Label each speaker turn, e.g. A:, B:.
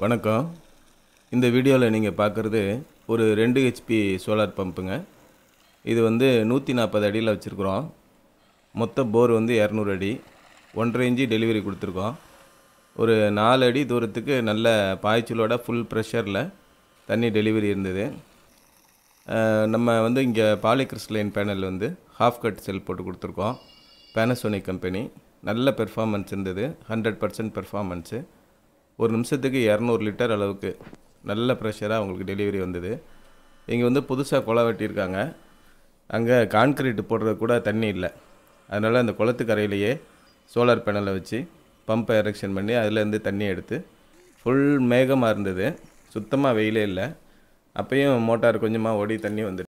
A: வணக்கம் இந்த வீடியோவில் நீங்கள் பார்க்குறது ஒரு ரெண்டு ஹெச்பி சோலார் பம்புங்க இது வந்து நூற்றி நாற்பது அடியில் வச்சுருக்குறோம் மொத்த போர் வந்து இரநூறு அடி ஒன்றரை இன்ச்சு டெலிவரி கொடுத்துருக்கோம் ஒரு நாலு அடி தூரத்துக்கு நல்ல பாய்ச்சலோட ஃபுல் ப்ரெஷரில் தண்ணி டெலிவரி இருந்தது அஹ் நம்ம வந்து இங்கே பாலிகிறிஸ்டலைன் பேனல் வந்து ஹாஃப் கட் செல் போட்டு கொடுத்துருக்கோம் பேனசோனிக் கம்பெனி நல்ல பெர்ஃபார்மன்ஸ் இருந்தது ஹண்ட்ரட் பர்சன்ட் பெர்ஃபார்மன்ஸு ஒரு நிமிஷத்துக்கு இரநூறு லிட்டர் அளவுக்கு நல்ல ப்ரெஷராக அவங்களுக்கு டெலிவரி வந்தது இங்கே வந்து புதுசாக குளம் வெட்டியிருக்காங்க அங்கே கான்கிரீட் போடுறது கூட தண்ணி இல்லை அதனால் அந்த குளத்துக்கரையிலேயே சோலார் பேனலை வச்சு பம்பை எரெக்ஷன் பண்ணி அதுலேருந்து தண்ணி எடுத்து ஃபுல் மேகமாக இருந்தது சுத்தமாக வெயிலே இல்லை அப்பயும் மோட்டார் கொஞ்சமாக ஓடி தண்ணி வந்துட்டு